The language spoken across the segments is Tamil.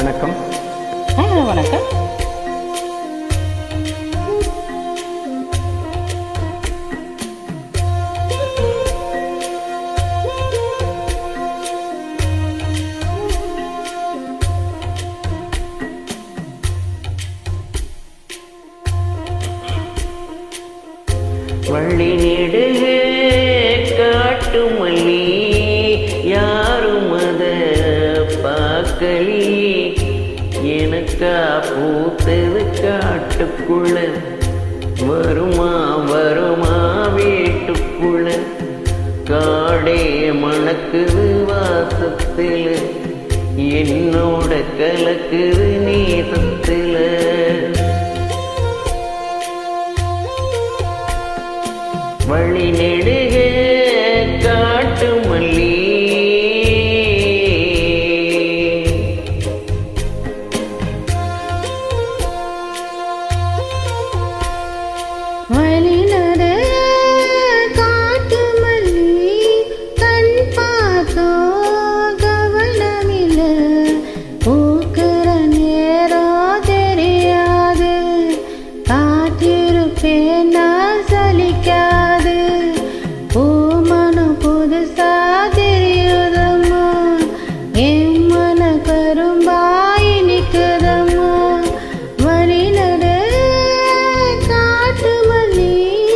வணக்கம் ஆ வணக்கம் வள்ளி நெடுக காட்டு மல்லி யாரும் அத பார்க்கலி எனக்கா பூத்தது காட்டுக்குள்ள வருமா வருமா வீட்டுக்குள்ள காடே மணக்குது வாசத்துல என்னோட கலக்குது நீசத்துல வழி நெடுக காட்டு மல்லி வழிநட காட்டு மல்லி கண் பார்த்தோ கவனமில்ல பூக்கிற நேரம் தெரியாது காத்திருப்பேன் நான் சலிக்காது பூமனம் புதுசா தெரியுதம்மா என் மன கரும்பாய் நிற்குதம்மா வழிநட காட்டு மல்லி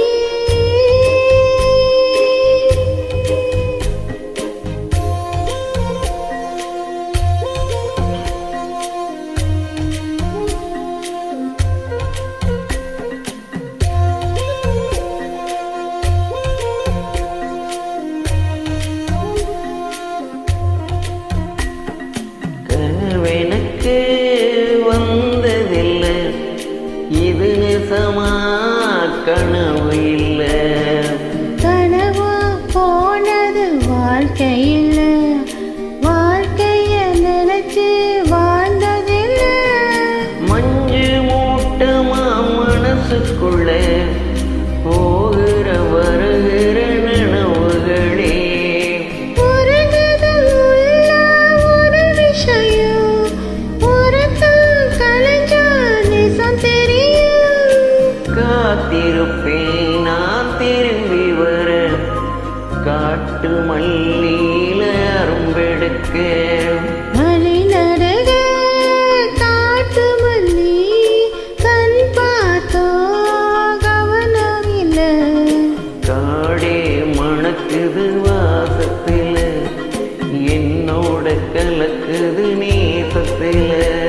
கனவெனக்கு வந்ததில்லை இது நிசமா கனவு இல்லை கனவா போனது வாழ்க்கையில் வாழ்க்கைய நினைச்சு வாழ்ந்ததில்ல மஞ்சு மூட்டமா மனசுக்குள்ள போகிற வருகிற நனவுகளே உறங்குதல் உள்ள ஒரு விஷயம் உறக்கம் கலைஞ்சா நிசம் தெரியும் காத்திருப்பேன் நான் திரும்பி வர காட்டு மல்லியில அரும்பெடுக்க வழி நடுக காட்டு மல்லி கண் பார்த்தோ கவனமில்ல காடே மணக்குது வாசத்துல என்னோட கலக்குது நேசத்துல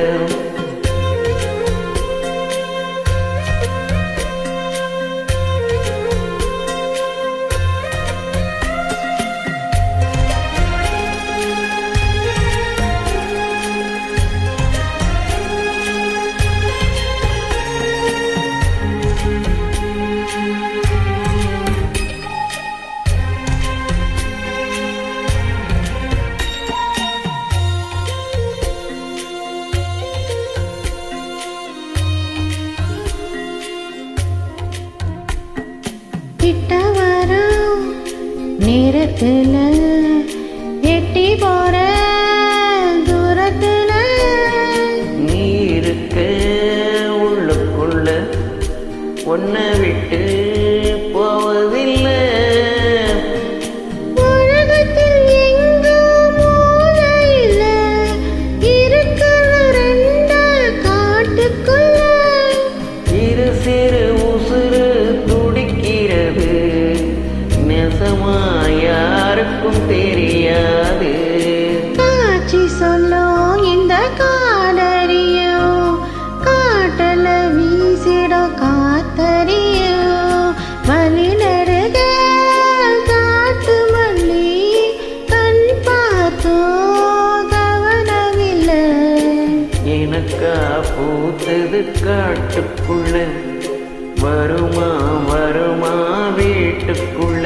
கிட்ட வரும் நேரத்துல எட்டி போற தூரத்துல நீ இருக்க உள்ளுக்குள்ள உன்னை விட்டு போவதில்லை உலகத்தில் எங்கும் மூலையில இருக்கிற ரெண்டு காட்டுக்குள்ள சிறு சிறு உசுறு துடிக்கிறது நெசமா யாருக்கும் தெரியாது காட்சி சொல்லும் இந்த காடறியும் காட்டல வீசிடும் காத்தறியும் வழி நடுக காட்டு மல்லி கண் பார்த்தோ கவனமில்லை எனக்கா பூத்தது காட்டுக்குள்ள வருமா வருமா வீட்டுக்குள்ள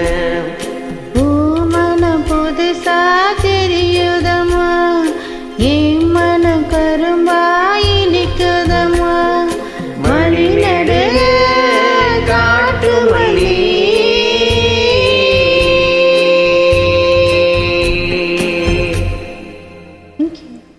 பூமனம் புதுசா தெரியுதம்மா என் மனம் கரும்பாய் நிற்குதம்மா வழி நடுக காட்டு மல்லி Thank you.